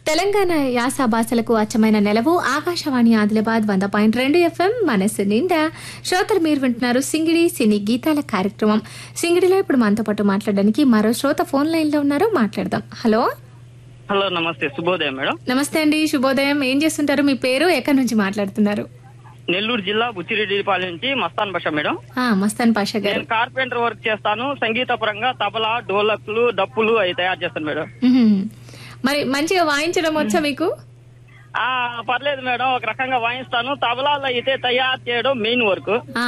తెలంగాణ యాస భాషలకు అచ్చమైన నెలవు ఆకాశవాణి ఆదిలాబాద్ వంద పాయింట్ రెండు ఎఫ్ఎం మనస్సు నిండా శ్రోతలు మీరు వింటున్నారు సింగిడి సినీ గీతాల కార్యక్రమం సింగిడిలో ఇప్పుడు మనతో పాటు మాట్లాడడానికి మరో శ్రోత ఫోన్ లైన్ లో ఉన్నారు మాట్లాడదాం హలో హలో నమస్తే శుభోదయం మేడం నమస్తే అండి శుభోదయం ఏం చేస్తుంటారు మీ పేరు ఎక్కడి నుంచి మాట్లాడుతున్నారు నెల్లూరు జిల్లా బుచ్చిరెడ్డిపాలెం నుంచి మస్తాన్ భాష మేడం ఆ, మస్తాన్ పాషా గారు నేను కార్పెంటర్ వర్క్ చేస్తాను సంగీత పరంగా తబలా డోలక్లు డప్పులు అవి తయారు చేస్తాను మేడం మ్మ్. మరి మంచిగా వాయించడం వచ్చా మీకు ఆ పర్లేదు మేడం ఒక రకంగా వాయిస్తాను తబలాలు అయితే తయారు చేయడం మెయిన్ వర్క్ ఆ,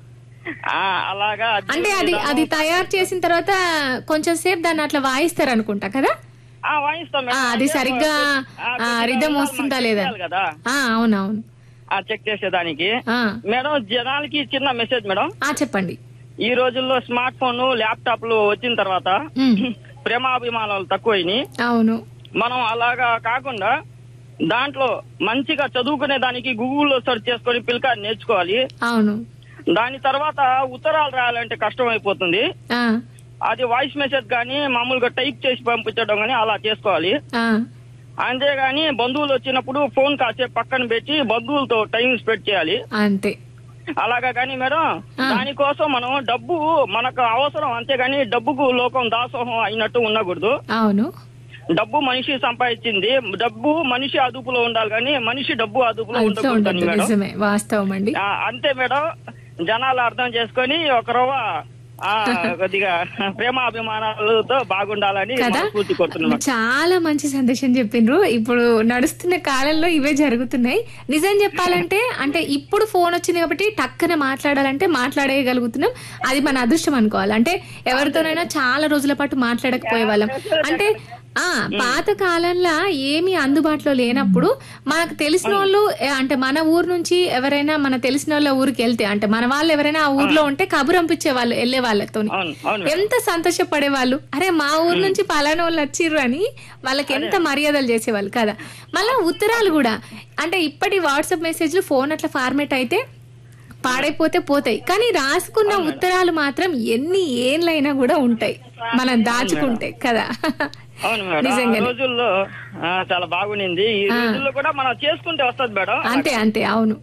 ఆ అలాగా అంటే అది అది తయారు చేసిన తర్వాత కొంచెం సేపు దాన్ని అట్లా వాయిస్తారు అనుకుంటా కదా ఆ వాయిస్తాం ఆ, మేడం అది సరిగ్గా ఆ, ఆ, కొద్దిగా రిధం మాకు వస్తుందా చెక్ లేదా చేయాలి కదా ఆ, అవునవును ఆ చెక్ చేసేదానికి ఆ, మేడం జనాలకి చిన్న మెసేజ్ మేడం ఆ, చెప్పండి ఈ రోజుల్లో స్మార్ట్ ఫోన్ ల్యాప్టాప్లు వచ్చిన తర్వాత మ్మ్. ప్రేమాభిమానాలు తక్కువైనాయి అవును మనం అలాగా కాకుండా దాంట్లో మంచిగా చదువుకునే దానికి గూగుల్లో సెర్చ్ చేసుకొని పిల్లక నేర్చుకోవాలి అవును దాని తర్వాత ఉత్తరాలు రాయాలంటే కష్టం అయిపోతుంది ఆ, అది వాయిస్ మెసేజ్ కానీ మామూలుగా టైప్ చేసి పంపించడం కానీ అలా చేసుకోవాలి ఆ, అంతేగాని బంధువులు వచ్చినప్పుడు ఫోన్ కాసేపు పక్కన పెట్టి బంధువులతో టైం స్పెండ్ చేయాలి అంతే అలాగా కానీ మేడం ఆ. దానికోసం మనం డబ్బు మనకు అవసరం అంతేగాని డబ్బుకు లోకం దాసోహం అయినట్టు ఉండకూడదు అవును డబ్బు మనిషి సంపాదించింది డబ్బు మనిషి అదుపులో ఉండాలి కానీ మనిషి డబ్బు అదుపులో ఇట్లా ఉండకూడదు ఉండదు మేడం నిజమే వాస్తవం అండి ఆ, అంతే మేడం జనాలు అర్థం చేసుకొని ఒక రవ్వ ఆ, కొద్దిగా ప్రేమ అభిమానాలతో బాగుండాలని కదా మనస్ఫూర్తి కోరుతున్నాం చాలా మంచి సందేశం చెప్పిండ్రు ఇప్పుడు నడుస్తున్న కాలంలో ఇవే జరుగుతున్నాయి నిజం చెప్పాలంటే అంటే ఇప్పుడు ఫోన్ వచ్చింది కాబట్టి టక్కన మాట్లాడాలంటే మాట్లాడేయగలుగుతున్నాం అది మన అదృష్టం అనుకోవాలి అంటే ఎవరితోనైనా చాలా రోజుల పాటు మాట్లాడకపోయే వాళ్ళం అంటే ఆ పాత కాలంలో ఏమీ అందుబాటులో లేనప్పుడు మనకు తెలిసిన వాళ్ళు ఏ, అంటే మన ఊరు నుంచి ఎవరైనా మన తెలిసిన వాళ్ళ ఊరికి వెళ్తే అంటే మన వాళ్ళు ఎవరైనా ఆ ఊర్లో ఉంటే కబురు పంపించే వాళ్ళు వెళ్లే వాళ్ళతో అవును అవును మేడం. ఎంత సంతోషపడేవాళ్ళు అరే మా ఊరు నుంచి పలానా వాళ్ళు వచ్చిర్రు అని వాళ్ళకి ఎంత మర్యాదలు చేసేవాళ్ళు కదా మళ్ళా ఉత్తరాలు కూడా అంటే ఇప్పటి వాట్సాప్ మెసేజ్లు ఫోన్ అట్లా ఫార్మేట్ అయితే పాడైపోతే పోతాయి కానీ రాసుకున్న ఉత్తరాలు మాత్రం ఎన్ని ఏండ్లైనా కూడా ఉంటాయి మనం దాచుకుంటే కదా అవును మేడం ఆ నిజంగానే. రోజుల్లో ఆ, చాలా బాగునింది ఈ రోజుల్లో కూడా మనం చేసుకుంటే వస్తుంది మేడం అంతే అంతే అవును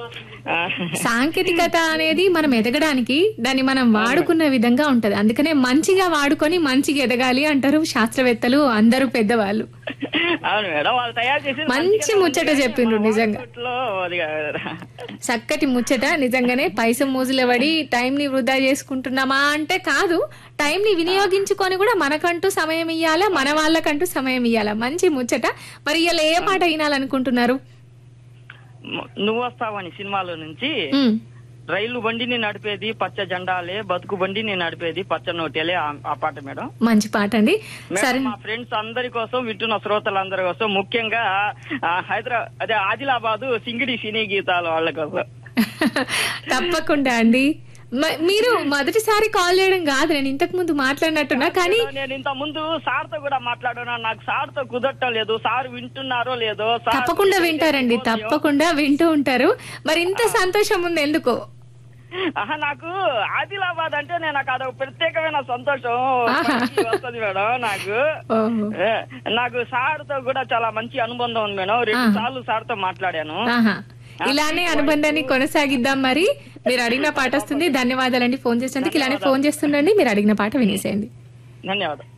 ఆ, సాంకేతికత అనేది మనం ఎదగడానికి దాన్ని మనం వాడుకున్న విధంగా ఉంటది అందుకనే మంచిగా వాడుకొని మంచిగా ఎదగాలి అంటారు శాస్త్రవేత్తలు అందరూ పెద్దవాళ్ళు అవును మేడం వాళ్ళు తయారు చేసి మంచి ముచ్చట చెప్పిండ్రు నిజంగా చక్కటి ముచ్చట నిజంగానే పైస మూజుల పడి టైం ని వృధా చేసుకుంటున్నామా అంటే కాదు టైం ని వినియోగించుకొని కూడా మనకంటూ సమయం ఇయ్యాలా మన వాళ్ళకంటూ సమయం ఇయ్యాలా మంచి ముచ్చట మరి ఇలా ఏ పాట వినాలనుకుంటున్నారు నువ్వు వస్తావని సినిమాలో నుంచి ఉమ్, రైలు బండిని నడిపేది పచ్చ జెండాలే బతుకు బండిని నడిపేది పచ్చ నోటేలే ఆ- ఆ పాట మేడం మంచి పాట అండి సరే మేడం మా ఫ్రెండ్స్ అందరి కోసం వింటున్న శ్రోతలందరి కోసం ముఖ్యంగా హైదరాబాద్ అదే ఆదిలాబాద్ సింగిడి సినీ గీతాల వాళ్ళ కోసం తప్పకుండా అండి మ- మీరు మొదటిసారి కాల్ చేయడం కాదు నేను ఇంతకు ముందు మాట్లాడినట్టున్నా కానీ నేను ఇంత ముందు సార్ తో కూడా మాట్లాడున్నా నాకు సార్ తో కుదరటం లేదు సార్ వింటున్నారో లేదో సార్ తప్పకుండా వింటారండి తప్పకుండా వింటూ ఉంటారు మరి ఇంత సంతోషం ఉంది ఎందుకో ఆహా, నాకు ఆదిలాబాద్ అంటే నేను నాకు అదొక ప్రత్యేకమైన సంతోషం ఆహా. వస్తుంది మేడం నాకు ఓహో ఏ, నాకు సార్ తో కూడా చాలా మంచి అనుబంధం ఉంది మేడం రెండు ఆహా. సార్లు సార్ తో మాట్లాడాను ఆహా ఇలానే అనుబంధాన్ని కొనసాగిద్దాం మరి మీరు అడిగిన పాట వస్తుంది ధన్యవాదాలండి ఫోన్ చేసినందుకు ఇలానే ఫోన్ చేస్తుండండి మీరు అడిగిన పాట వినేసేయండి ధన్యవాదాలు